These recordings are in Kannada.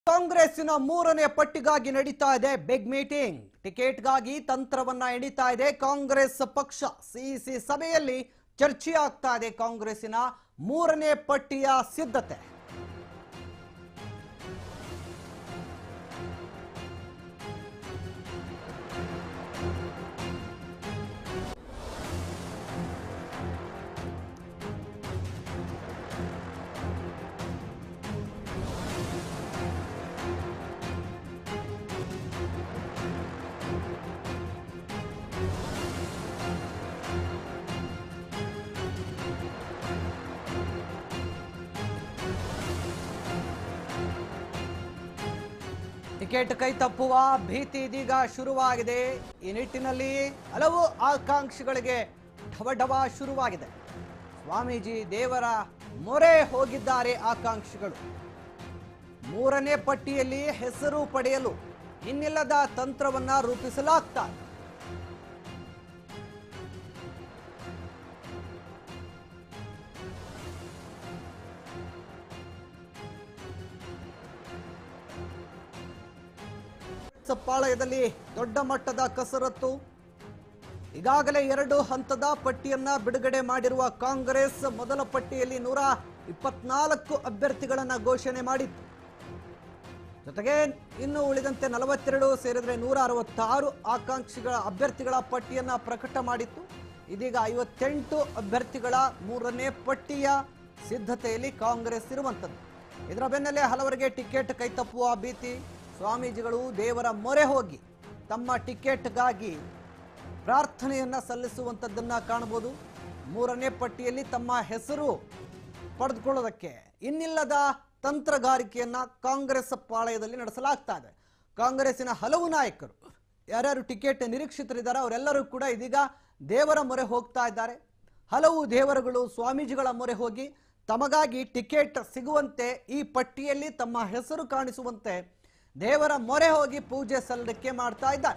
ಕಾಂಗ್ರೆಸ್ಸಿನ ಮೂರನೇ ಪಟ್ಟಿಗಾಗಿ ನಡೀತಾ ಇದೆ ಬಿಗ್ ಮೀಟಿಂಗ್ ಟಿಕೆಟ್ಗಾಗಿ ತಂತ್ರವನ್ನ ಎಣಿತಾ ಇದೆ ಕಾಂಗ್ರೆಸ್ ಪಕ್ಷ ಸಿಇಸಿ ಸಭೆಯಲ್ಲಿ ಚರ್ಚೆ ಆಗ್ತಾ ಇದೆ ಕಾಂಗ್ರೆಸ್ಸಿನ ಮೂರನೇ ಪಟ್ಟಿಯ ಸಿದ್ಧತೆ ಟಿಕೆಟ್ ಕೈ ತಪ್ಪುವ ಭೀತಿ ಇದೀಗ ಶುರುವಾಗಿದೆ ಈ ನಿಟ್ಟಿನಲ್ಲಿ ಹಲವು ಆಕಾಂಕ್ಷಿಗಳಿಗೆ ಢವಢವ ಶುರುವಾಗಿದೆ ಸ್ವಾಮೀಜಿ ದೇವರ ಮೊರೆ ಹೋಗಿದ್ದಾರೆ ಆಕಾಂಕ್ಷಿಗಳು ಮೂರನೇ ಪಟ್ಟಿಯಲ್ಲಿ ಹೆಸರು ಪಡೆಯಲು ಇನ್ನಿಲ್ಲದ ತಂತ್ರವನ್ನ ರೂಪಿಸಲಾಗ್ತಾ ಇದೆ. ಪಾಳಯದಲ್ಲಿ ದೊಡ್ಡ ಮಟ್ಟದ ಕಸರತ್ತು ಈಗಾಗಲೇ ಎರಡು ಹಂತದ ಪಟ್ಟಿಯನ್ನ ಬಿಡುಗಡೆ ಮಾಡಿರುವ ಕಾಂಗ್ರೆಸ್ ಮೊದಲ ಪಟ್ಟಿಯಲ್ಲಿ ನೂರ ಇಪ್ಪತ್ನಾಲ್ಕು ಅಭ್ಯರ್ಥಿಗಳನ್ನ ಘೋಷಣೆ ಮಾಡಿತ್ತು ಜೊತೆಗೆ ಇನ್ನು ಉಳಿದಂತೆ ನಲವತ್ತೆರಡು ಸೇರಿದ್ರೆ ನೂರ ಅರವತ್ತಾರು ಆಕಾಂಕ್ಷಿಗಳ ಅಭ್ಯರ್ಥಿಗಳ ಪಟ್ಟಿಯನ್ನ ಪ್ರಕಟ ಮಾಡಿತ್ತು ಇದೀಗ ಐವತ್ತೆಂಟು ಅಭ್ಯರ್ಥಿಗಳ ಮೂರನೇ ಪಟ್ಟಿಯ ಸಿದ್ಧತೆಯಲ್ಲಿ ಕಾಂಗ್ರೆಸ್ ಇರುವಂಥದ್ದು ಇದರ ಬೆನ್ನಲ್ಲೇ ಹಲವರಿಗೆ ಟಿಕೆಟ್ ಕೈತಪ್ಪುವ ಭೀತಿ ಸ್ವಾಮೀಜಿಗಳು ದೇವರ ಮೊರೆ ಹೋಗಿ ತಮ್ಮ ಟಿಕೆಟ್ಗಾಗಿ ಪ್ರಾರ್ಥನೆಯನ್ನ ಸಲ್ಲಿಸುವಂಥದ್ದನ್ನ ಕಾಣಬಹುದು ಮೂರನೇ ಪಟ್ಟಿಯಲ್ಲಿ ತಮ್ಮ ಹೆಸರು ಪಡೆದುಕೊಳ್ಳೋದಕ್ಕೆ ಇನ್ನಿಲ್ಲದ ತಂತ್ರಗಾರಿಕೆಯನ್ನ ಕಾಂಗ್ರೆಸ್ ಪಾಳಯದಲ್ಲಿ ನಡೆಸಲಾಗ್ತಾ ಇದೆ ಕಾಂಗ್ರೆಸ್ಸಿನ ಹಲವು ನಾಯಕರು ಯಾರ್ಯಾರು ಟಿಕೆಟ್ ನಿರೀಕ್ಷಿತರಿದ್ದಾರೆ ಅವರೆಲ್ಲರೂ ಕೂಡ ಇದೀಗ ದೇವರ ಮೊರೆ ಹೋಗ್ತಾ ಇದ್ದಾರೆ ಹಲವು ದೇವರುಗಳು ಸ್ವಾಮೀಜಿಗಳ ಮೊರೆ ಹೋಗಿ ತಮಗಾಗಿ ಟಿಕೆಟ್ ಸಿಗುವಂತೆ ಈ ಪಟ್ಟಿಯಲ್ಲಿ ತಮ್ಮ ಹೆಸರು ಕಾಣಿಸುವಂತೆ ದೇವರ ಮೊರೆ ಹೋಗಿ ಪೂಜೆ ಸಲ್ಲಿಕೆ ಮಾಡ್ತಾ ಇದ್ದಾರೆ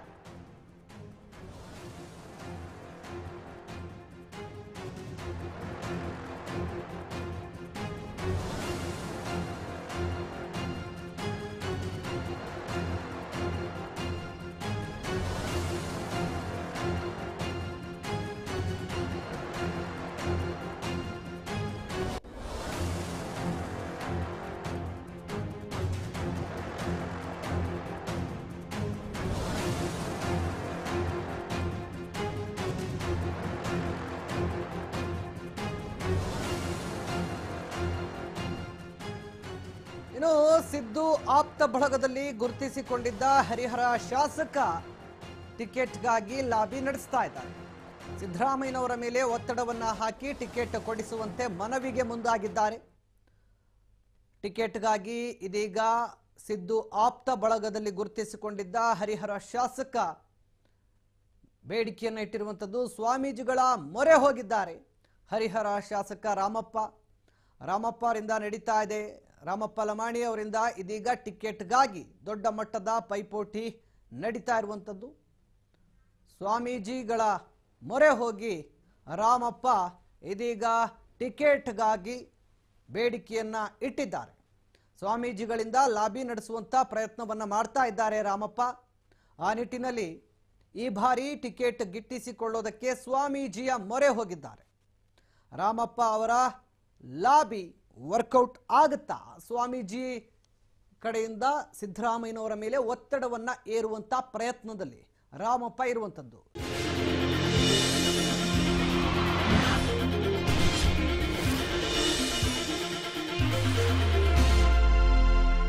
ಇನ್ನು ಸಿದ್ದು ಆಪ್ತ ಬಳಗದಲ್ಲಿ ಗುರುತಿಸಿಕೊಂಡಿದ್ದ ಹರಿಹರ ಶಾಸಕ ಟಿಕೆಟ್ಗಾಗಿ ಲಾಬಿ ನಡೆಸ್ತಾ ಇದ್ದಾರೆ ಸಿದ್ದರಾಮಯ್ಯನವರ ಮೇಲೆ ಒತ್ತಡವನ್ನ ಹಾಕಿ ಟಿಕೆಟ್ ಕೊಡಿಸುವಂತೆ ಮನವಿಗೆ ಮುಂದಾಗಿದ್ದಾರೆ ಟಿಕೆಟ್ಗಾಗಿ ಇದೀಗ ಸಿದ್ದು ಆಪ್ತ ಬಳಗದಲ್ಲಿ ಗುರುತಿಸಿಕೊಂಡಿದ್ದ ಹರಿಹರ ಶಾಸಕ ಬೇಡಿಕೆಯನ್ನು ಇಟ್ಟಿರುವಂಥದ್ದು ಸ್ವಾಮೀಜಿಗಳ ಮೊರೆ ಹೋಗಿದ್ದಾರೆ ಹರಿಹರ ಶಾಸಕ ರಾಮಪ್ಪ ರಾಮಪ್ಪ ಅವರಿಂದ ನಡೀತಾ ಇದೆ ರಾಮಪ್ಪ ಲಮಾಣಿ ಅವರಿಂದ ಇದೀಗ ಟಿಕೆಟ್ಗಾಗಿ ದೊಡ್ಡ ಮಟ್ಟದ ಪೈಪೋಟಿ ನಡೀತಾ ಇರುವಂಥದ್ದು ಸ್ವಾಮೀಜಿಗಳ ಮೊರೆ ಹೋಗಿ ರಾಮಪ್ಪ ಇದೀಗ ಟಿಕೆಟ್ಗಾಗಿ ಬೇಡಿಕೆಯನ್ನ ಇಟ್ಟಿದ್ದಾರೆ ಸ್ವಾಮೀಜಿಗಳಿಂದ ಲಾಬಿ ನಡೆಸುವಂತ ಪ್ರಯತ್ನವನ್ನ ಮಾಡ್ತಾ ಇದ್ದಾರೆ ರಾಮಪ್ಪ ಆ ನಿಟ್ಟಿನಲ್ಲಿ ಈ ಬಾರಿ ಟಿಕೆಟ್ ಗಿಟ್ಟಿಸಿಕೊಳ್ಳೋದಕ್ಕೆ ಸ್ವಾಮೀಜಿಯ ಮೊರೆ ಹೋಗಿದ್ದಾರೆ ರಾಮಪ್ಪ ಅವರ ಲಾಬಿ ವರ್ಕೌಟ್ ಆಗುತ್ತಾ ಸ್ವಾಮೀಜಿ ಕಡೆಯಿಂದ ಸಿದ್ದರಾಮಯ್ಯನವರ ಮೇಲೆ ಒತ್ತಡವನ್ನ ಏರುವಂತ ಪ್ರಯತ್ನದಲ್ಲಿ ರಾಮಪ್ಪ ಇರುವಂಥದ್ದು